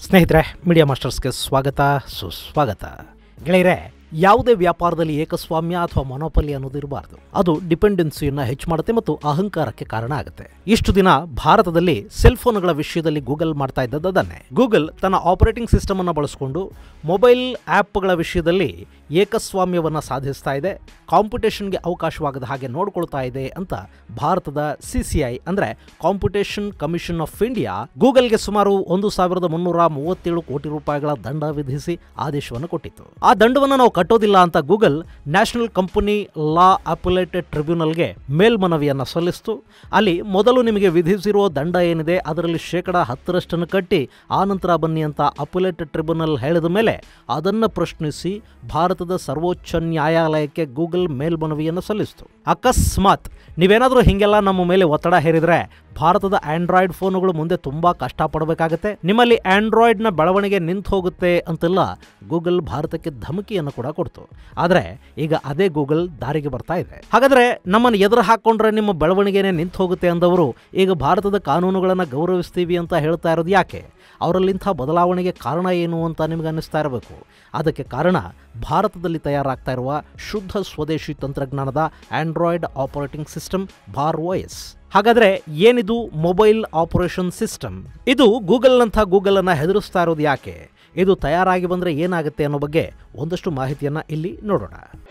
ಸ್ನೇಹಿತರೆ ಮೀಡಿಯಾ ಮಾಸ್ಟರ್ಸ್ಗೆ ಸ್ವಾಗತ ಸುಸ್ವಾಗತ ಗೆಳೆಯರೆ ಯಾವುದೇ ವ್ಯಾಪಾರದಲ್ಲಿ ಏಕಸ್ವಾಮ್ಯ ಅಥವಾ ಮೊನೋಪಲಿ ಅನ್ನೋದು ಇರಬಾರ್ದು ಅದು ಡಿಪೆಂಡೆನ್ಸಿಯನ್ನು ಹೆಚ್ಚು ಮಾಡುತ್ತೆ ಮತ್ತು ಅಹಂಕಾರಕ್ಕೆ ಕಾರಣ ಆಗುತ್ತೆ ಇಷ್ಟು ದಿನ ಭಾರತದಲ್ಲಿ ಸೆಲ್ ಫೋನ್ಗಳ ವಿಷಯದಲ್ಲಿ ಗೂಗಲ್ ಮಾಡ್ತಾ ಇದ್ದದ್ದು ಅದನ್ನೇ ಗೂಗಲ್ ತನ್ನ ಆಪರೇಟಿಂಗ್ ಸಿಸ್ಟಮ್ ಅನ್ನು ಬಳಸಿಕೊಂಡು ಮೊಬೈಲ್ ಆ್ಯಪ್ಗಳ ವಿಷಯದಲ್ಲಿ ಏಕಸ್ವಾಮ್ಯವನ್ನು ಸಾಧಿಸ್ತಾ ಇದೆ ಕಾಂಪಿಟೇಷನ್ಗೆ ಅವಕಾಶವಾಗದ ಹಾಗೆ ನೋಡ್ಕೊಳ್ತಾ ಇದೆ ಅಂತ ಭಾರತದ ಸಿ ಸಿ ಐ ಅಂದರೆ ಕಾಂಪಿಟೇಷನ್ ಕಮಿಷನ್ ಆಫ್ ಇಂಡಿಯಾ ಗೂಗಲ್ಗೆ ಸುಮಾರು ಒಂದು ಸಾವಿರದ ಮುನ್ನೂರ ಮೂವತ್ತೇಳು ಕೋಟಿ ರೂಪಾಯಿಗಳ ದಂಡ ವಿಧಿಸಿ ಆದೇಶವನ್ನು ಕೊಟ್ಟಿತ್ತು ಆ ದಂಡವನ್ನು ನಾವು ಕಟ್ಟೋದಿಲ್ಲ ಅಂತ Google national company law appellate ಟ್ರಿಬ್ಯುನಲ್ಗೆ ಮೇಲ್ಮನವಿಯನ್ನು ಸಲ್ಲಿಸಿತು ಅಲ್ಲಿ ಮೊದಲು ನಿಮಗೆ ವಿಧಿಸಿರುವ ದಂಡ ಏನಿದೆ ಅದರಲ್ಲಿ ಶೇಕಡ ಹತ್ತರಷ್ಟನ್ನು ಕಟ್ಟಿ ಆನಂತರ ಬನ್ನಿ ಅಂತ ಅಪುಲೇಟೆಡ್ ಟ್ರಿಬ್ಯುನಲ್ ಹೇಳಿದ ಮೇಲೆ ಅದನ್ನು ಪ್ರಶ್ನಿಸಿ ಭಾರತದ ಸರ್ವೋಚ್ಚ ನ್ಯಾಯಾಲಯಕ್ಕೆ ಗೂಗಲ್ ಮೇಲ್ಮನವಿಯನ್ನು ಸಲ್ಲಿಸಿತು ಅಕಸ್ಮಾತ್ ನೀವೇನಾದರೂ ಹೀಗೆಲ್ಲ ನಮ್ಮ ಮೇಲೆ ಒತ್ತಡ ಹೇರಿದರೆ ಭಾರತದ ಆಂಡ್ರಾಯ್ಡ್ ಫೋನುಗಳು ಮುಂದೆ ತುಂಬ ಕಷ್ಟಪಡಬೇಕಾಗತ್ತೆ ನಿಮ್ಮಲ್ಲಿ ಆಂಡ್ರಾಯ್ಡ್ನ ಬೆಳವಣಿಗೆ ನಿಂತು ಹೋಗುತ್ತೆ ಅಂತೆಲ್ಲ ಗೂಗಲ್ ಭಾರತಕ್ಕೆ ಧಮಕಿಯನ್ನು ಕೂಡ ಕೊಡ್ತು ಆದರೆ ಈಗ ಅದೇ ಗೂಗಲ್ ದಾರಿಗೆ ಬರ್ತಾ ಇದೆ ಹಾಗಾದರೆ ನಮ್ಮನ್ನು ಎದುರು ಹಾಕ್ಕೊಂಡ್ರೆ ನಿಮ್ಮ ಬೆಳವಣಿಗೆನೇ ನಿಂತು ಹೋಗುತ್ತೆ ಅಂದವರು ಈಗ ಭಾರತದ ಕಾನೂನುಗಳನ್ನು ಗೌರವಿಸ್ತೀವಿ ಅಂತ ಹೇಳ್ತಾ ಇರೋದು ಯಾಕೆ ಅವರಲ್ಲಿಂಥ ಬದಲಾವಣೆಗೆ ಕಾರಣ ಏನು ಅಂತ ನಿಮ್ಗೆ ಅನ್ನಿಸ್ತಾ ಇರಬೇಕು ಅದಕ್ಕೆ ಕಾರಣ ಭಾರತದಲ್ಲಿ ತಯಾರಾಗ್ತಾ ಇರುವ ಶುದ್ಧ ಸ್ವದೇಶಿ ತಂತ್ರಜ್ಞಾನದ Android operating system Bhar S ಹಾಗಾದರೆ ಏನಿದು ಮೊಬೈಲ್ ಆಪರೇಷನ್ ಸಿಸ್ಟಮ್ ಇದು ಗೂಗಲ್ನಂಥ ಗೂಗಲನ್ನು ಹೆದರಿಸ್ತಾ ಇರೋದು ಯಾಕೆ ಇದು ತಯಾರಾಗಿ ಬಂದರೆ ಏನಾಗುತ್ತೆ ಅನ್ನೋ ಬಗ್ಗೆ ಒಂದಷ್ಟು ಮಾಹಿತಿಯನ್ನು ಇಲ್ಲಿ ನೋಡೋಣ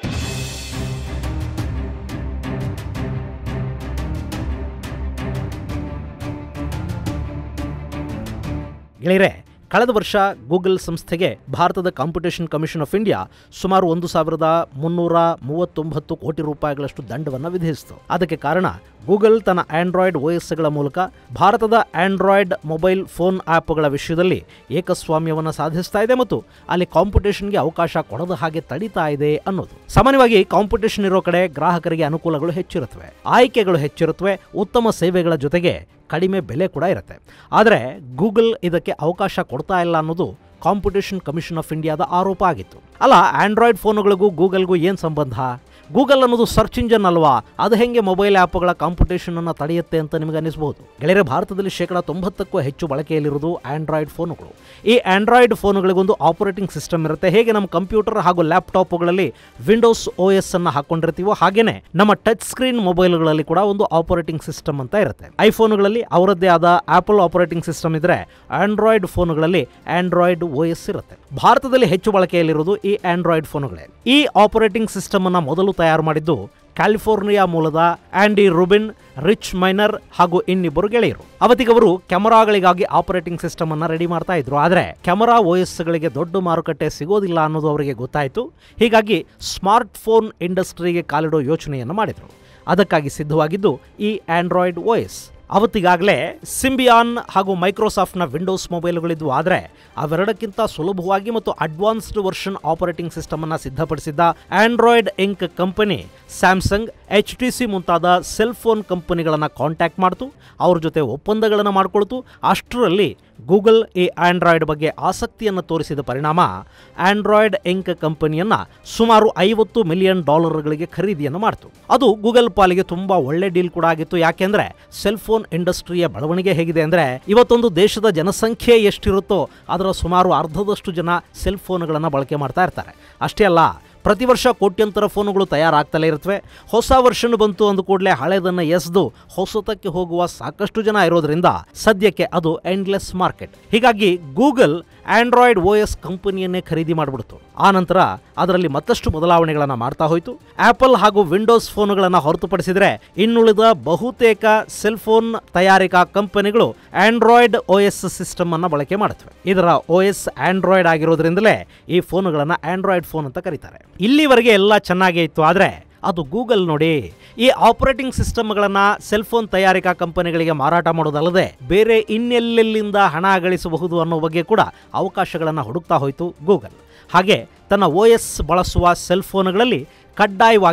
ಗೆಳೆಯರೆ ಕಳೆದ ವರ್ಷ ಗೂಗಲ್ ಸಂಸ್ಥೆಗೆ ಭಾರತದ ಕಾಂಪಿಟೇಷನ್ ಕಮಿಷನ್ ಆಫ್ ಇಂಡಿಯಾ ಸುಮಾರು ಒಂದು ಸಾವಿರದ ಮುನ್ನೂರ ಮೂವತ್ತೊಂಬತ್ತು ಕೋಟಿ ರೂಪಾಯಿಗಳಷ್ಟು ದಂಡವನ್ನು ವಿಧಿಸಿತು ಅದಕ್ಕೆ ಕಾರಣ ಗೂಗಲ್ ತನ್ನ ಆಂಡ್ರಾಯ್ಡ್ ಓಎಸ್ಗಳ ಮೂಲಕ ಭಾರತದ ಆಂಡ್ರಾಯ್ಡ್ ಮೊಬೈಲ್ ಫೋನ್ ಆ್ಯಪ್ಗಳ ವಿಷಯದಲ್ಲಿ ಏಕಸ್ವಾಮ್ಯವನ್ನು ಸಾಧಿಸ್ತಾ ಇದೆ ಮತ್ತು ಅಲ್ಲಿ ಕಾಂಪಿಟೇಷನ್ಗೆ ಅವಕಾಶ ಕೊಡದ ಹಾಗೆ ತಡೀತಾ ಇದೆ ಅನ್ನೋದು ಸಾಮಾನ್ಯವಾಗಿ ಕಾಂಪಿಟೇಷನ್ ಇರೋ ಕಡೆ ಗ್ರಾಹಕರಿಗೆ ಅನುಕೂಲಗಳು ಹೆಚ್ಚಿರುತ್ತವೆ ಆಯ್ಕೆಗಳು ಹೆಚ್ಚಿರುತ್ತವೆ ಉತ್ತಮ ಸೇವೆಗಳ ಜೊತೆಗೆ ಕಡಿಮೆ ಬೆಲೆ ಕೂಡ ಇರುತ್ತೆ ಆದರೆ ಗೂಗಲ್ ಇದಕ್ಕೆ ಅವಕಾಶ ಕೊಡ್ತಾ ಇಲ್ಲ ಅನ್ನೋದು ಕಾಂಪಿಟೇಷನ್ ಕಮಿಷನ್ ಆಫ್ ಇಂಡಿಯಾದ ಆರೋಪ ಆಗಿತ್ತು ಅಲ್ಲ ಆಂಡ್ರಾಯ್ಡ್ ಫೋನುಗಳಿಗೂ ಗೂಗಲ್ಗೂ ಏನು ಸಂಬಂಧ ಗೂಗಲ್ ಅನ್ನೋದು ಸರ್ಚ್ ಇಂಜನ್ ಅಲ್ವಾ ಅದು ಹೆಂಗೆ ಮೊಬೈಲ್ ಆ್ಯಪ್ಗಳ ಕಾಂಪಿಟೇಷನ್ ಅನ್ನು ತಡೆಯುತ್ತೆ ಅಂತ ನಿಮಗೆ ಅನಿಸಬಹುದು ಗೆಳೆಯರೆ ಭಾರತದಲ್ಲಿ ಶೇಕಡ ತೊಂಬತ್ತಕ್ಕೂ ಹೆಚ್ಚು ಬಳಕೆಯಲ್ಲಿರುವುದು ಆಂಡ್ರಾಯ್ಡ್ ಫೋನುಗಳು ಈ ಆಂಡ್ರಾಯ್ಡ್ ಫೋನುಗಳಿಗೊಂದು ಆಪರೇಟಿಂಗ್ ಸಿಸ್ಟಮ್ ಇರುತ್ತೆ ಹೇಗೆ ನಮ್ಮ ಕಂಪ್ಯೂಟರ್ ಹಾಗೂ ಲ್ಯಾಪ್ಟಾಪ್ಗಳಲ್ಲಿ ವಿಂಡೋಸ್ ಓ ಎಸ್ ಅನ್ನು ಹಾಕೊಂಡಿರ್ತೀವೋ ಹಾಗೇನೆ ನಮ್ಮ ಟಚ್ ಸ್ಕ್ರೀನ್ ಮೊಬೈಲ್ಗಳಲ್ಲಿ ಕೂಡ ಒಂದು ಆಪರೇಟಿಂಗ್ ಸಿಸ್ಟಮ್ ಅಂತ ಇರುತ್ತೆ ಐಫೋನ್ಗಳಲ್ಲಿ ಅವರದ್ದೇ ಆದ ಆಪಲ್ ಆಪರೇಟಿಂಗ್ ಸಿಸ್ಟಮ್ ಇದ್ರೆ ಆಂಡ್ರಾಯ್ಡ್ ಫೋನುಗಳಲ್ಲಿ ಆಂಡ್ರಾಯ್ಡ್ ಓ ಎಸ್ ಇರುತ್ತೆ ಭಾರತದಲ್ಲಿ ಹೆಚ್ಚು ಬಳಕೆಯಲ್ಲಿರುವುದು ಈ ಆಂಡ್ರಾಯ್ಡ್ ಫೋನುಗಳೇ ಈ ಆಪರೇಟಿಂಗ್ ಸಿಸ್ಟಮ್ ಅನ್ನ ಮೊದಲು ತಯಾರು ಮಾಡಿದ್ದು ಕ್ಯಾಲಿಫೋರ್ನಿಯಾ ಮೂಲದ ಆಂಡಿ ರುಬಿನ್ ರಿಚ್ ಮೈನರ್ ಹಾಗೂ ಇನ್ನಿಬ್ಬರು ಗೆಳೆಯರು ಅವತ್ತಿಗವರು ಕ್ಯಾಮರಾಗಳಿಗಾಗಿ ಆಪರೇಟಿಂಗ್ ಸಿಸ್ಟಮ್ ಅನ್ನ ರೆಡಿ ಮಾಡ್ತಾ ಇದ್ರು ಆದರೆ ಕ್ಯಾಮರಾ ಗಳಿಗೆ ದೊಡ್ಡ ಮಾರುಕಟ್ಟೆ ಸಿಗೋದಿಲ್ಲ ಅನ್ನೋದು ಅವರಿಗೆ ಗೊತ್ತಾಯಿತು ಹೀಗಾಗಿ ಸ್ಮಾರ್ಟ್ ಫೋನ್ ಇಂಡಸ್ಟ್ರಿಗೆ ಕಾಲಿಡೋ ಯೋಚನೆಯನ್ನು ಮಾಡಿದರು ಅದಕ್ಕಾಗಿ ಸಿದ್ಧವಾಗಿದ್ದು ಈ ಆಂಡ್ರಾಯ್ಡ್ ಓಎಸ್ ಅವತ್ತಿಗಾಗಲೇ ಸಿಂಬಿಯಾನ್ ಹಾಗೂ ಮೈಕ್ರೋಸಾಫ್ಟ್ನ ವಿಂಡೋಸ್ ಮೊಬೈಲ್ಗಳಿದ್ವು ಆದರೆ ಅವೆರಡಕ್ಕಿಂತ ಸುಲಭವಾಗಿ ಮತ್ತು ಅಡ್ವಾನ್ಸ್ಡ್ ವರ್ಷನ್ ಆಪರೇಟಿಂಗ್ ಸಿಸ್ಟಮ್ ಅನ್ನು ಸಿದ್ಧಪಡಿಸಿದ್ದ Android Inc company Samsung H T C ಮುಂತಾದ ಸೆಲ್ ಫೋನ್ ಕಂಪನಿಗಳನ್ನು ಕಾಂಟ್ಯಾಕ್ಟ್ ಮಾಡ್ತು ಅವ್ರ ಜೊತೆ ಒಪ್ಪಂದಗಳನ್ನು ಮಾಡಿಕೊಳ್ತು ಅಷ್ಟರಲ್ಲಿ ಗೂಗಲ್ ಈ ಆಂಡ್ರಾಯ್ಡ್ ಬಗ್ಗೆ ಆಸಕ್ತಿಯನ್ನು ತೋರಿಸಿದ ಪರಿಣಾಮ ಆಂಡ್ರಾಯ್ಡ್ ಇಂಕ್ ಕಂಪನಿಯನ್ನು ಸುಮಾರು ಐವತ್ತು ಮಿಲಿಯನ್ ಡಾಲರ್ಗಳಿಗೆ ಖರೀದಿಯನ್ನು ಮಾಡಿತು ಅದು ಗೂಗಲ್ ಪಾಲಿಗೆ ತುಂಬ ಒಳ್ಳೆ ಡೀಲ್ ಕೂಡ ಆಗಿತ್ತು ಯಾಕೆಂದರೆ ಸೆಲ್ ಫೋನ್ ಇಂಡಸ್ಟ್ರಿಯ ಬೆಳವಣಿಗೆ ಹೇಗಿದೆ ಅಂದರೆ ಇವತ್ತೊಂದು ದೇಶದ ಜನಸಂಖ್ಯೆ ಎಷ್ಟಿರುತ್ತೋ ಅದರ ಸುಮಾರು ಅರ್ಧದಷ್ಟು ಜನ ಸೆಲ್ ಫೋನ್ಗಳನ್ನು ಬಳಕೆ ಮಾಡ್ತಾ ಇರ್ತಾರೆ ಅಷ್ಟೇ ಅಲ್ಲ ಪ್ರತಿ ವರ್ಷ ಕೋಟ್ಯಂತರ ಫೋನುಗಳು ತಯಾರಾಗ್ತಲೇ ಇರುತ್ತವೆ ಹೊಸ ವರ್ಷನ್ ಬಂತು ಅಂದ ಕೂಡಲೇ ಹಳೆಯದನ್ನು ಎಸೆದು ಹೊಸತಕ್ಕೆ ಹೋಗುವ ಸಾಕಷ್ಟು ಜನ ಇರೋದ್ರಿಂದ ಸದ್ಯಕ್ಕೆ ಅದು ಎಂಡ್ಲೆಸ್ ಮಾರ್ಕೆಟ್ ಹೀಗಾಗಿ ಗೂಗಲ್ ಆಂಡ್ರಾಯ್ಡ್ ಓ ಎಸ್ ಕಂಪನಿಯನ್ನೇ ಖರೀದಿ ಮಾಡಿಬಿಡ್ತು ಆ ನಂತರ ಅದರಲ್ಲಿ ಮತ್ತಷ್ಟು ಬದಲಾವಣೆಗಳನ್ನು ಮಾಡ್ತಾ ಹೋಯಿತು ಆಪಲ್ ಹಾಗೂ ವಿಂಡೋಸ್ ಫೋನುಗಳನ್ನು ಹೊರತುಪಡಿಸಿದರೆ ಇನ್ನುಳಿದ ಬಹುತೇಕ ಸೆಲ್ ಫೋನ್ ತಯಾರಿಕಾ ಕಂಪನಿಗಳು ಆಂಡ್ರಾಯ್ಡ್ ಓ ಎಸ್ ಸಿಸ್ಟಮ್ ಅನ್ನು ಬಳಕೆ ಮಾಡುತ್ತವೆ ಇದರ ಓ ಎಸ್ ಆಂಡ್ರಾಯ್ಡ್ ಆಗಿರೋದ್ರಿಂದಲೇ ಈ ಫೋನುಗಳನ್ನು ಆಂಡ್ರಾಯ್ಡ್ ಫೋನ್ ಅಂತ ಕರೀತಾರೆ ಇಲ್ಲಿವರೆಗೆ ಎಲ್ಲ ಚೆನ್ನಾಗೇ ಇತ್ತು ಆದರೆ ಅದು ಗೂಗಲ್ ನೋಡಿ ಈ ಆಪರೇಟಿಂಗ್ ಸಿಸ್ಟಮ್ಗಳನ್ನು ಸೆಲ್ ಫೋನ್ ತಯಾರಿಕಾ ಕಂಪನಿಗಳಿಗೆ ಮಾರಾಟ ಮಾಡೋದಲ್ಲದೆ ಬೇರೆ ಇನ್ನೆಲ್ಲೆಲ್ಲಿಂದ ಹಣ ಗಳಿಸಬಹುದು ಅನ್ನೋ ಬಗ್ಗೆ ಕೂಡ ಅವಕಾಶಗಳನ್ನು ಹುಡುಕ್ತಾ ಹೋಯಿತು ಗೂಗಲ್ ಹಾಗೆ ತನ್ನ ಓ ಎಸ್ ಬಳಸುವ ಸೆಲ್ ಫೋನ್ಗಳಲ್ಲಿ ಕಡ್ಡಾಯವಾಗಿ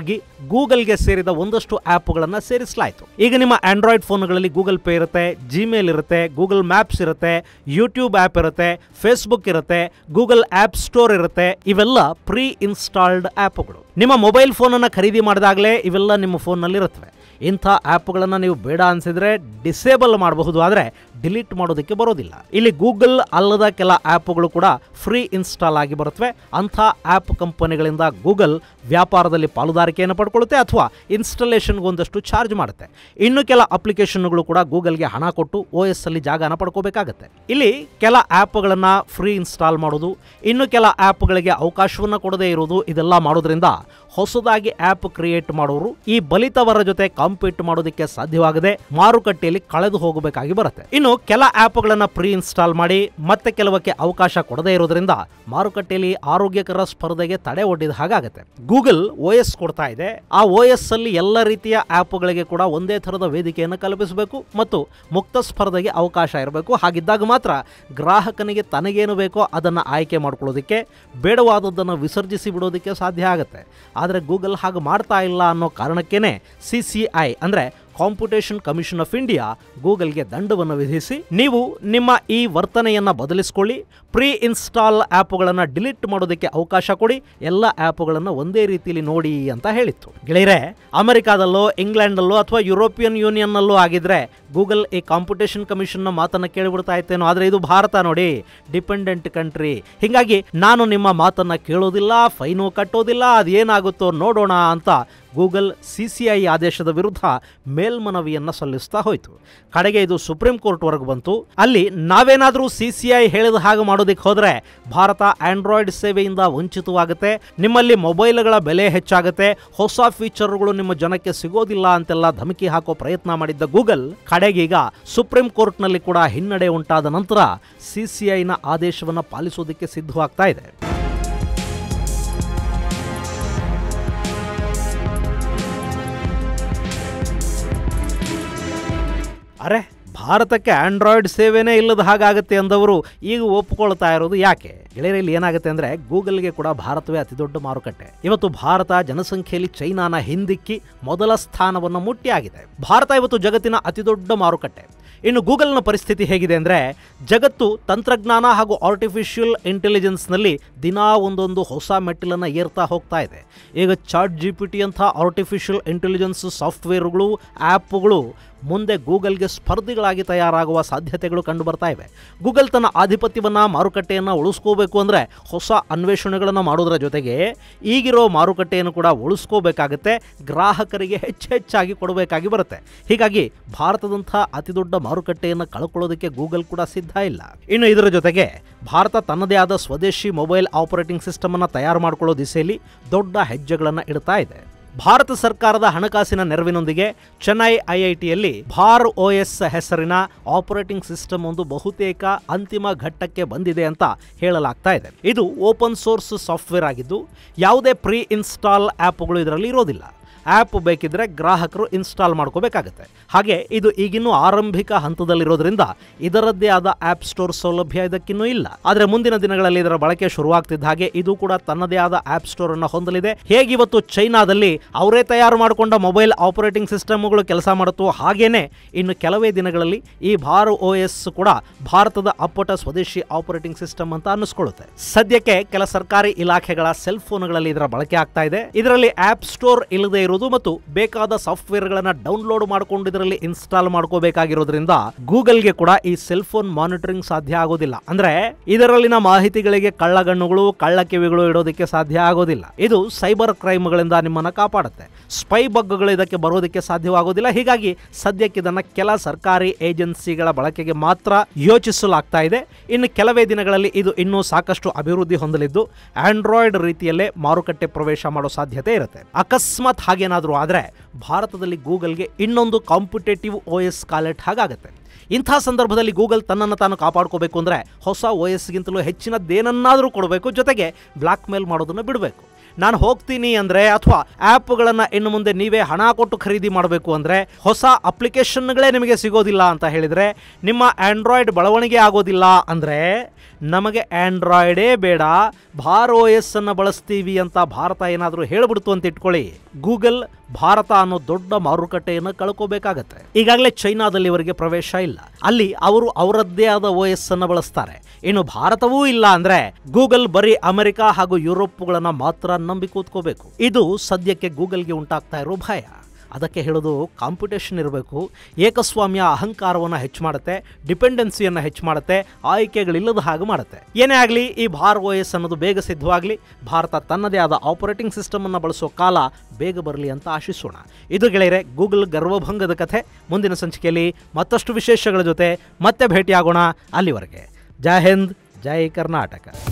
ಗೂಗಲ್ಗೆ ಸೇರಿದ ಒಂದಷ್ಟು ಆ್ಯಪ್ಗಳನ್ನು ಸೇರಿಸಲಾಯಿತು ಈಗ ನಿಮ್ಮ ಆಂಡ್ರಾಯ್ಡ್ ಫೋನ್ಗಳಲ್ಲಿ ಗೂಗಲ್ ಪೇ ಇರುತ್ತೆ ಜಿಮೇಲ್ ಇರುತ್ತೆ ಗೂಗಲ್ ಮ್ಯಾಪ್ಸ್ ಇರುತ್ತೆ ಯೂಟ್ಯೂಬ್ ಆ್ಯಪ್ ಇರುತ್ತೆ ಫೇಸ್ಬುಕ್ ಇರುತ್ತೆ ಗೂಗಲ್ ಆ್ಯಪ್ ಸ್ಟೋರ್ ಇರುತ್ತೆ ಇವೆಲ್ಲ ಪ್ರೀ ಇನ್ಸ್ಟಾಲ್ಡ್ ಆ್ಯಪ್ಗಳು ನಿಮ್ಮ ಮೊಬೈಲ್ ಫೋನನ್ನು ಖರೀದಿ ಮಾಡಿದಾಗಲೇ ಇವೆಲ್ಲ ನಿಮ್ಮ ಫೋನ್ನಲ್ಲಿ ಇರುತ್ತವೆ ಇಂಥ ಆ್ಯಪ್ಗಳನ್ನು ನೀವು ಬೇಡ ಅನಿಸಿದರೆ ಡಿಸೇಬಲ್ ಮಾಡಬಹುದು ಆದರೆ ಡಿಲೀಟ್ ಮಾಡೋದಕ್ಕೆ ಬರೋದಿಲ್ಲ ಇಲ್ಲಿ ಗೂಗಲ್ ಅಲ್ಲದ ಕೆಲ ಆ್ಯಪ್ಗಳು ಕೂಡ ಫ್ರೀ ಇನ್ಸ್ಟಾಲ್ ಆಗಿ ಬರುತ್ತವೆ ಅಂಥ ಆ್ಯಪ್ ಕಂಪನಿಗಳಿಂದ ಗೂಗಲ್ ವ್ಯಾಪಾರದಲ್ಲಿ ಪಾಲುದಾರಿಕೆಯನ್ನು ಪಡ್ಕೊಳ್ಳುತ್ತೆ ಅಥವಾ ಇನ್ಸ್ಟಾಲೇಷನ್ಗೆ ಒಂದಷ್ಟು ಚಾರ್ಜ್ ಮಾಡುತ್ತೆ ಇನ್ನು ಕೆಲ ಅಪ್ಲಿಕೇಶನ್ಗಳು ಕೂಡ ಗೂಗಲ್ಗೆ ಹಣ ಕೊಟ್ಟು ಓ ಎಸ್ ಅಲ್ಲಿ ಜಾಗನ ಪಡ್ಕೋಬೇಕಾಗತ್ತೆ ಇಲ್ಲಿ ಕೆಲ ಆ್ಯಪ್ಗಳನ್ನು ಫ್ರೀ ಇನ್ಸ್ಟಾಲ್ ಮಾಡೋದು ಇನ್ನು ಕೆಲ ಆ್ಯಪ್ಗಳಿಗೆ ಅವಕಾಶವನ್ನು ಕೊಡದೇ ಇರುವುದು ಇದೆಲ್ಲ ಮಾಡೋದ್ರಿಂದ ಹೊಸದಾಗಿ ಆ್ಯಪ್ ಕ್ರಿಯೇಟ್ ಮಾಡೋರು ಈ ಬಲಿತವರ ಜೊತೆ ಕಾಂಪೀಟ್ ಮಾಡೋದಕ್ಕೆ ಸಾಧ್ಯವಾಗದೆ ಮಾರುಕಟ್ಟೆಯಲ್ಲಿ ಕಳೆದು ಹೋಗಬೇಕಾಗಿ ಬರುತ್ತೆ ಇನ್ನು ಕೆಲ ಆ್ಯಪ್ಗಳನ್ನು ಪ್ರೀ ಇನ್ಸ್ಟಾಲ್ ಮಾಡಿ ಮತ್ತೆ ಕೆಲವಕ್ಕೆ ಅವಕಾಶ ಕೊಡದೇ ಇರೋದ್ರಿಂದ ಮಾರುಕಟ್ಟೆಯಲ್ಲಿ ಆರೋಗ್ಯಕರ ಸ್ಪರ್ಧೆಗೆ ತಡೆ ಒಡ್ಡಿದ ಹಾಗಾಗುತ್ತೆ ಗೂಗಲ್ ಓ ಎಸ್ ಕೊಡ್ತಾ ಇದೆ ಆ ಓ ಎಸ್ ಅಲ್ಲಿ ಎಲ್ಲ ರೀತಿಯ ಆ್ಯಪ್ಗಳಿಗೆ ಕೂಡ ಒಂದೇ ಥರದ ವೇದಿಕೆಯನ್ನು ಕಲ್ಪಿಸಬೇಕು ಮತ್ತು ಮುಕ್ತ ಸ್ಪರ್ಧೆಗೆ ಅವಕಾಶ ಇರಬೇಕು ಹಾಗಿದ್ದಾಗ ಮಾತ್ರ ಗ್ರಾಹಕನಿಗೆ ತನಗೇನು ಬೇಕೋ ಅದನ್ನು ಆಯ್ಕೆ ಮಾಡ್ಕೊಳ್ಳೋದಕ್ಕೆ ಬೇಡವಾದದ್ದನ್ನು ವಿಸರ್ಜಿಸಿ ಬಿಡೋದಕ್ಕೆ ಸಾಧ್ಯ ಆಗುತ್ತೆ ಆದರೆ ಗೂಗಲ್ ಹಾಗೆ ಮಾಡ್ತಾ ಇಲ್ಲ ಅನ್ನೋ ಕಾರಣಕ್ಕೇನೆ ಸಿ ಸಿ ಐ ಅಂದರೆ ಕಾಂಪಿಟೇಷನ್ ಕಮಿಷನ್ ಆಫ್ ಇಂಡಿಯಾ ಗೂಗಲ್ಗೆ ದಂಡವನ್ನು ವಿಧಿಸಿ ನೀವು ನಿಮ್ಮ ಈ ವರ್ತನೆಯನ್ನು ಬದಲಿಸಿಕೊಳ್ಳಿ ಪ್ರೀ ಇನ್ಸ್ಟಾಲ್ ಆ್ಯಪ್ಗಳನ್ನು ಡಿಲೀಟ್ ಮಾಡೋದಕ್ಕೆ ಅವಕಾಶ ಕೊಡಿ ಎಲ್ಲ ಆ್ಯಪ್ಗಳನ್ನು ಒಂದೇ ರೀತಿಯಲ್ಲಿ ನೋಡಿ ಅಂತ ಹೇಳಿತ್ತು ಗೆಳೆಯರೆ ಅಮೆರಿಕಾದಲ್ಲೋ ಇಂಗ್ಲೆಂಡಲ್ಲೋ ಅಥವಾ ಯುರೋಪಿಯನ್ ಯೂನಿಯನ್ನಲ್ಲೋ ಆಗಿದ್ರೆ ಗೂಗಲ್ ಈ ಕಾಂಪಿಟೇಷನ್ ಕಮಿಷನ್ನ ಮಾತನ್ನು ಕೇಳಿಬಿಡ್ತಾ ಇತ್ತೇನೋ ಆದರೆ ಇದು ಭಾರತ ನೋಡಿ ಡಿಪೆಂಡೆಂಟ್ ಕಂಟ್ರಿ ಹೀಗಾಗಿ ನಾನು ನಿಮ್ಮ ಮಾತನ್ನು ಕೇಳೋದಿಲ್ಲ ಫೈನು ಕಟ್ಟೋದಿಲ್ಲ ಅದೇನಾಗುತ್ತೋ ನೋಡೋಣ ಅಂತ ಗೂಗಲ್ ಸಿ ಸಿ ಐ ಆದೇಶದ ವಿರುದ್ಧ ಮೇಲ್ಮನವಿಯನ್ನು ಸಲ್ಲಿಸ್ತಾ ಹೋಯಿತು ಕಡೆಗೆ ಇದು ಸುಪ್ರೀಂ ಕೋರ್ಟ್ವರೆಗೆ ಬಂತು ಅಲ್ಲಿ ನಾವೇನಾದರೂ ಸಿ ಸಿ ಐ ಹೇಳಿದ ಹಾಗೆ ಮಾಡೋದಕ್ಕೆ ಹೋದರೆ ಭಾರತ ಆಂಡ್ರಾಯ್ಡ್ ಸೇವೆಯಿಂದ ವಂಚಿತವಾಗುತ್ತೆ ನಿಮ್ಮಲ್ಲಿ ಮೊಬೈಲ್ಗಳ ಬೆಲೆ ಹೆಚ್ಚಾಗುತ್ತೆ ಹೊಸ ಫೀಚರ್ಗಳು ನಿಮ್ಮ ಜನಕ್ಕೆ ಸಿಗೋದಿಲ್ಲ ಅಂತೆಲ್ಲ ಧಮಕಿ ಹಾಕೋ ಪ್ರಯತ್ನ ಮಾಡಿದ್ದ ಗೂಗಲ್ ಕಡೆಗೀಗ ಸುಪ್ರೀಂ ಕೋರ್ಟ್ನಲ್ಲಿ ಕೂಡ ಹಿನ್ನಡೆ ಉಂಟಾದ ನಂತರ ಸಿ ಸಿ ಐನ ಆದೇಶವನ್ನು ಪಾಲಿಸೋದಕ್ಕೆ ಸಿದ್ಧವಾಗ್ತಾ ಇದೆ ಅರೆ ಭಾರತಕ್ಕೆ ಆಂಡ್ರಾಯ್ಡ್ ಸೇವೆನೇ ಇಲ್ಲದ ಹಾಗಾಗುತ್ತೆ ಅಂದವರು ಈಗ ಒಪ್ಕೊಳ್ತಾ ಇರೋದು ಯಾಕೆ ಗೆಳೆಯರಲ್ಲಿ ಏನಾಗುತ್ತೆ ಅಂದರೆ ಗೂಗಲ್ಗೆ ಕೂಡ ಭಾರತವೇ ಅತಿದೊಡ್ಡ ಮಾರುಕಟ್ಟೆ ಇವತ್ತು ಭಾರತ ಜನಸಂಖ್ಯೆಯಲ್ಲಿ ಚೈನಾನ ಹಿಂದಿಕ್ಕಿ ಮೊದಲ ಸ್ಥಾನವನ್ನು ಮುಟ್ಟಿಯಾಗಿದೆ ಭಾರತ ಇವತ್ತು ಜಗತ್ತಿನ ಅತಿದೊಡ್ಡ ಮಾರುಕಟ್ಟೆ ಇನ್ನು ಗೂಗಲ್ನ ಪರಿಸ್ಥಿತಿ ಹೇಗಿದೆ ಅಂದರೆ ಜಗತ್ತು ತಂತ್ರಜ್ಞಾನ ಹಾಗೂ ಆರ್ಟಿಫಿಷಿಯಲ್ ಇಂಟೆಲಿಜೆನ್ಸ್ನಲ್ಲಿ ದಿನಾ ಒಂದೊಂದು ಹೊಸ ಮೆಟ್ಟಿಲನ್ನು ಏರ್ತಾ ಹೋಗ್ತಾ ಇದೆ ಈಗ ಚಾಟ್ ಜಿ ಪಿ ಟಿ ಅಂಥ ಆರ್ಟಿಫಿಷಿಯಲ್ ಇಂಟೆಲಿಜೆನ್ಸ್ ಸಾಫ್ಟ್ವೇರ್ಗಳು ಆ್ಯಪ್ಗಳು ಮುಂದೆ ಗೂಗಲ್ಗೆ ಸ್ಪರ್ಧಿಗಳಾಗಿ ತಯಾರಾಗುವ ಸಾಧ್ಯತೆಗಳು ಕಂಡು ಬರ್ತಾ ಇವೆ ಗೂಗಲ್ ತನ್ನ ಆಧಿಪತ್ಯವನ್ನು ಮಾರುಕಟ್ಟೆಯನ್ನು ಉಳಿಸ್ಕೋಬೇಕು ಅಂದರೆ ಹೊಸ ಅನ್ವೇಷಣೆಗಳನ್ನು ಮಾಡೋದರ ಜೊತೆಗೆ ಈಗಿರೋ ಮಾರುಕಟ್ಟೆಯನ್ನು ಕೂಡ ಉಳಿಸ್ಕೋಬೇಕಾಗತ್ತೆ ಗ್ರಾಹಕರಿಗೆ ಹೆಚ್ಚು ಹೆಚ್ಚಾಗಿ ಕೊಡಬೇಕಾಗಿ ಬರುತ್ತೆ ಹೀಗಾಗಿ ಭಾರತದಂಥ ಅತಿದೊಡ್ಡ ಮಾರುಕಟ್ಟೆಯನ್ನು ಕಳ್ಕೊಳ್ಳೋದಕ್ಕೆ ಗೂಗಲ್ ಕೂಡ ಸಿದ್ಧ ಇಲ್ಲ ಇನ್ನು ಇದರ ಜೊತೆಗೆ ಭಾರತ ತನ್ನದೇ ಆದ ಸ್ವದೇಶಿ ಮೊಬೈಲ್ ಆಪರೇಟಿಂಗ್ ಸಿಸ್ಟಮನ್ನು ತಯಾರು ಮಾಡಿಕೊಳ್ಳೋ ದಿಸೆಯಲ್ಲಿ ದೊಡ್ಡ ಹೆಜ್ಜೆಗಳನ್ನು ಇಡ್ತಾ ಇದೆ ಭಾರತ ಸರ್ಕಾರದ ಹಣಕಾಸಿನ ನೆರವಿನೊಂದಿಗೆ ಚೆನ್ನೈ ಐಐಟಿಯಲ್ಲಿ ಭಾರ್ ಒ ಎಸ್ ಹೆಸರಿನ ಆಪರೇಟಿಂಗ್ ಸಿಸ್ಟಮ್ ಒಂದು ಬಹುತೇಕ ಅಂತಿಮ ಘಟ್ಟಕ್ಕೆ ಬಂದಿದೆ ಅಂತ ಹೇಳಲಾಗ್ತಾ ಇದೆ ಇದು ಓಪನ್ ಸೋರ್ಸ್ ಸಾಫ್ಟ್ವೇರ್ ಆಗಿದ್ದು ಯಾವುದೇ ಪ್ರೀ ಇನ್ಸ್ಟಾಲ್ ಆ್ಯಪ್ಗಳು ಇದರಲ್ಲಿ ಇರೋದಿಲ್ಲ ಆ್ಯಪ್ ಬೇಕಿದ್ರೆ ಗ್ರಾಹಕರು ಇನ್ಸ್ಟಾಲ್ ಮಾಡ್ಕೋಬೇಕಾಗತ್ತೆ ಹಾಗೆ ಇದು ಈಗಿನ್ನೂ ಆರಂಭಿಕ ಹಂತದಲ್ಲಿರೋದ್ರಿಂದ ಇದರದ್ದೇ ಆದ ಆ್ಯಪ್ ಸ್ಟೋರ್ ಸೌಲಭ್ಯ ಇದಕ್ಕಿನ್ನೂ ಇಲ್ಲ ಆದರೆ ಮುಂದಿನ ದಿನಗಳಲ್ಲಿ ಇದರ ಬಳಕೆ ಶುರುವಾಗ್ತಿದ್ದ ಹಾಗೆ ಇದು ಕೂಡ ತನ್ನದೇ ಆದ ಆ್ಯಪ್ ಸ್ಟೋರ್ ಅನ್ನು ಹೊಂದಲಿದೆ ಹೇಗಿವತ್ತು ಚೈನಾದಲ್ಲಿ ಅವರೇ ತಯಾರು ಮಾಡಿಕೊಂಡ ಮೊಬೈಲ್ ಆಪರೇಟಿಂಗ್ ಸಿಸ್ಟಮ್ಗಳು ಕೆಲಸ ಮಾಡುತ್ತೋ ಹಾಗೇನೆ ಇನ್ನು ಕೆಲವೇ ದಿನಗಳಲ್ಲಿ ಈ ಭಾರ್ ಒ ಎಸ್ ಕೂಡ ಭಾರತದ ಅಪ್ಪಟ ಸ್ವದೇಶಿ ಆಪರೇಟಿಂಗ್ ಸಿಸ್ಟಮ್ ಅಂತ ಅನ್ನಿಸ್ಕೊಳ್ಳುತ್ತೆ ಸದ್ಯಕ್ಕೆ ಕೆಲ ಸರ್ಕಾರಿ ಇಲಾಖೆಗಳ ಸೆಲ್ ಫೋನ್ಗಳಲ್ಲಿ ಇದರ ಬಳಕೆ ಆಗ್ತಾ ಇದೆ ಇದರಲ್ಲಿ ಆ್ಯಪ್ ಸ್ಟೋರ್ ಇಲ್ಲದೆ ಇರುವುದು ಮತ್ತು ಬೇಕಾದ ಸಾಫ್ಟ್ವೇರ್ಗಳನ್ನು ಡೌನ್ಲೋಡ್ ಮಾಡಿಕೊಂಡು ಇದರಲ್ಲಿ ಇನ್ಸ್ಟಾಲ್ ಮಾಡ್ಕೋಬೇಕಾಗಿರೋದ್ರಿಂದ ಗೂಗಲ್ಗೆ ಕೂಡ ಈ ಸೆಲ್ ಫೋನ್ ಮಾನಿಟರಿಂಗ್ ಸಾಧ್ಯ ಆಗೋದಿಲ್ಲ ಅಂದ್ರೆ ಇದರಲ್ಲಿನ ಮಾಹಿತಿಗಳಿಗೆ ಕಳ್ಳಗಣ್ಣುಗಳು ಕಳ್ಳ ಕಿವಿಗಳು ಇಡೋದಕ್ಕೆ ಸಾಧ್ಯ ಆಗೋದಿಲ್ಲ ಇದು ಸೈಬರ್ ಕ್ರೈಮ್ಗಳಿಂದ ನಿಮ್ಮನ್ನ ಕಾಪಾಡುತ್ತೆ ಸ್ಪೈ ಬಗ್ಗಳು ಇದಕ್ಕೆ ಬರೋದಕ್ಕೆ ಸಾಧ್ಯವಾಗೋದಿಲ್ಲ ಹೀಗಾಗಿ ಸದ್ಯಕ್ಕೆ ಇದನ್ನ ಕೆಲ ಸರ್ಕಾರಿ ಏಜೆನ್ಸಿಗಳ ಬಳಕೆಗೆ ಮಾತ್ರ ಯೋಚಿಸಲಾಗ್ತಾ ಇದೆ ಇನ್ನು ಕೆಲವೇ ದಿನಗಳಲ್ಲಿ ಇದು ಇನ್ನೂ ಸಾಕಷ್ಟು ಅಭಿವೃದ್ಧಿ ಹೊಂದಲಿದ್ದು ಆಂಡ್ರಾಯ್ಡ್ ರೀತಿಯಲ್ಲೇ ಮಾರುಕಟ್ಟೆ ಪ್ರವೇಶ ಮಾಡೋ ಸಾಧ್ಯತೆ ಇರುತ್ತೆ ಅಕಸ್ಮಾತ್ ಹಾಗೇನಾದರೂ ಆದರೆ ಭಾರತದಲ್ಲಿ ಗೂಗಲ್ಗೆ ಇನ್ನೊಂದು ಕಾಂಪಿಟೇಟಿವ್ ಓ ಎಸ್ ಕಾಲೆಟ್ ಹಾಗಾಗತ್ತೆ ಇಂಥ ಸಂದರ್ಭದಲ್ಲಿ ಗೂಗಲ್ ತನ್ನನ್ನು ತಾನು ಕಾಪಾಡ್ಕೋಬೇಕು ಅಂದರೆ ಹೊಸ ಓ ಎಸ್ಗಿಂತಲೂ ಹೆಚ್ಚಿನದ್ದೇನನ್ನಾದರೂ ಕೊಡಬೇಕು ಜೊತೆಗೆ ಬ್ಲ್ಯಾಕ್ ಮೇಲ್ ಮಾಡೋದನ್ನು ಬಿಡಬೇಕು ನಾನು ಹೋಗ್ತೀನಿ ಅಂದರೆ ಅಥವಾ ಆ್ಯಪ್ಗಳನ್ನು ಇನ್ನು ಮುಂದೆ ನೀವೇ ಹಣ ಕೊಟ್ಟು ಖರೀದಿ ಮಾಡಬೇಕು ಅಂದರೆ ಹೊಸ ಅಪ್ಲಿಕೇಶನ್ಗಳೇ ನಿಮಗೆ ಸಿಗೋದಿಲ್ಲ ಅಂತ ಹೇಳಿದರೆ ನಿಮ್ಮ ಆ್ಯಂಡ್ರಾಯ್ಡ್ ಬೆಳವಣಿಗೆ ಆಗೋದಿಲ್ಲ ಅಂದರೆ ನಮಗೆ ಆ್ಯಂಡ್ರಾಯ್ಡೇ ಬೇಡ ಭಾರ್ ಓ ಎಸ್ ಅನ್ನು ಬಳಸ್ತೀವಿ ಅಂತ ಭಾರತ ಏನಾದರೂ ಹೇಳಿಬಿಡ್ತು ಅಂತ ಇಟ್ಕೊಳ್ಳಿ ಗೂಗಲ್ ಭಾರತ ಅನ್ನೋ ದೊಡ್ಡ ಮಾರುಕಟ್ಟೆಯನ್ನು ಕಳ್ಕೋಬೇಕಾಗತ್ತೆ ಈಗಾಗಲೇ ಚೈನಾದಲ್ಲಿ ಇವರಿಗೆ ಪ್ರವೇಶ ಇಲ್ಲ ಅಲ್ಲಿ ಅವರು ಅವರದ್ದೇ ಆದ ಓ ಎಸ್ ಅನ್ನು ಬಳಸ್ತಾರೆ ಇನ್ನು ಭಾರತವೂ ಇಲ್ಲ ಅಂದ್ರೆ ಗೂಗಲ್ ಬರೀ ಅಮೆರಿಕ ಹಾಗೂ ಯುರೋಪ್ಗಳನ್ನ ಮಾತ್ರ ನಂಬಿ ಕೂತ್ಕೋಬೇಕು ಇದು ಸದ್ಯಕ್ಕೆ ಗೂಗಲ್ಗೆ ಉಂಟಾಗ್ತಾ ಇರೋ ಭಯ ಅದಕ್ಕೆ ಹೇಳೋದು ಕಾಂಪಿಟೇಷನ್ ಇರಬೇಕು ಏಕಸ್ವಾಮ್ಯ ಅಹಂಕಾರವನ್ನು ಹೆಚ್ಚು ಮಾಡುತ್ತೆ ಡಿಪೆಂಡೆನ್ಸಿಯನ್ನು ಹೆಚ್ಚು ಮಾಡುತ್ತೆ ಆಯ್ಕೆಗಳಿಲ್ಲದ ಹಾಗೆ ಮಾಡುತ್ತೆ ಏನೇ ಆಗಲಿ ಈ ಭಾರ್ ಓ ಎಸ್ ಅನ್ನೋದು ಬೇಗ ಸಿದ್ಧವಾಗಲಿ ಭಾರತ ತನ್ನದೇ ಆದ ಆಪರೇಟಿಂಗ್ ಸಿಸ್ಟಮ್ ಅನ್ನು ಬಳಸೋ ಕಾಲ ಬೇಗ ಬರಲಿ ಅಂತ ಆಶಿಸೋಣ ಇದು ಗೆಳೆಯರೆ ಗೂಗಲ್ ಗರ್ವಭಂಗದ ಕಥೆ ಮುಂದಿನ ಸಂಚಿಕೆಯಲ್ಲಿ ಮತ್ತಷ್ಟು ವಿಶೇಷಗಳ ಜೊತೆ ಮತ್ತೆ ಭೇಟಿಯಾಗೋಣ ಅಲ್ಲಿವರೆಗೆ ಜೈ ಹಿಂದ್ ಜೈ ಕರ್ನಾಟಕ